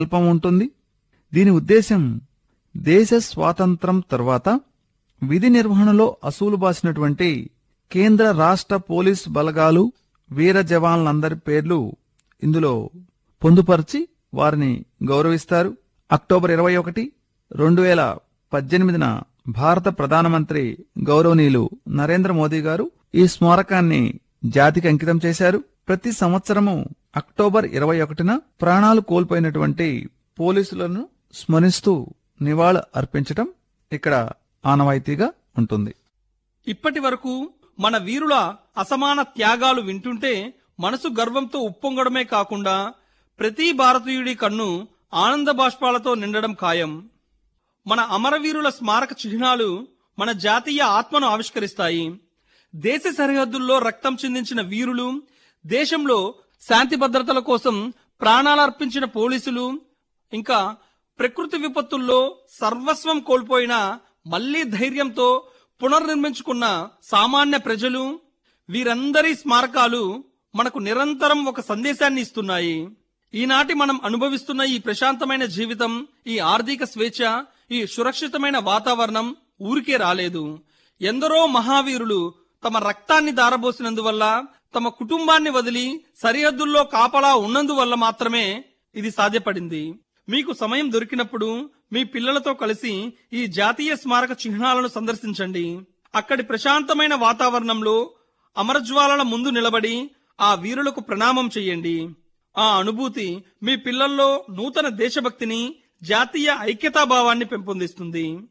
అల్పం ఉంటుంది దీని ఉద్దేశం దేశ స్వాతంత్రం తర్వాత విధి నిర్వహణలో అసూలు బాసినటువంటి కేంద్ర రాష్ట్ర పోలీస్ బలగాలు వీర జవాన్లందరి పేర్లు ఇందులో పొందుపరిచి వారిని గౌరవిస్తారు అక్టోబర్ ఇరవై ఒకటి రెండు వేల పద్దెనిమిదిన భారత ప్రధానమంత్రి గౌరవనీయులు నరేంద్ర మోదీ గారు ఈ స్మారకాన్ని జాతికి అంకితం చేశారు ప్రతి సంవత్సరము అక్టోబర్ ఇరవై ఒకటిన ప్రాణాలు కోల్పోయినటువంటి పోలీసులను స్మరిస్తూ నివాళి అర్పించటం ఇక్కడ ఆనవాయితీగా ఉంటుంది ఇప్పటి వరకు మన వీరుల అసమాన త్యాగాలు వింటుంటే మనసు గర్వంతో ఉప్పొంగడమే కాకుండా ప్రతి భారతీయుడి కన్ను ఆనంద బాష్పాలతో నిండడం ఖాయం మన అమరవీరుల స్మారక చిహ్నాలు మన జాతీయ ఆత్మను ఆవిష్కరిస్తాయి దేశ సరిహద్దుల్లో రక్తం చిందించిన వీరులు దేశంలో శాంతి భద్రతల కోసం ప్రాణాలర్పించిన పోలీసులు ఇంకా ప్రకృతి విపత్తుల్లో సర్వస్వం కోల్పోయిన మళ్లీ ధైర్యంతో పునర్నిర్మించుకున్న సామాన్య ప్రజలు వీరందరి స్మారకాలు మనకు నిరంతరం ఒక సందేశాన్ని ఇస్తున్నాయి ఈనాటి మనం అనుభవిస్తున్న ఈ ప్రశాంతమైన జీవితం ఈ ఆర్థిక స్వేచ్ఛ ఈ సురక్షితమైన వాతావరణం ఊరికే రాలేదు ఎందరో మహావీరులు తమ రక్తాన్ని దారబోసినందువల్ల తమ కుటుంబాన్ని వదిలి సరిహద్దుల్లో కాపలా ఉన్నందువల్ల మాత్రమే ఇది సాధ్యపడింది మీకు సమయం దొరికినప్పుడు మీ పిల్లలతో కలిసి ఈ జాతీయ స్మారక చిహ్నాలను సందర్శించండి అక్కడి ప్రశాంతమైన వాతావరణంలో అమరజ్వాలల ముందు నిలబడి ఆ వీరులకు ప్రణామం చెయ్యండి ఆ అనుభూతి మీ పిల్లల్లో నూతన దేశభక్తిని జాతీయ ఐక్యతాభావాన్ని పెంపొందిస్తుంది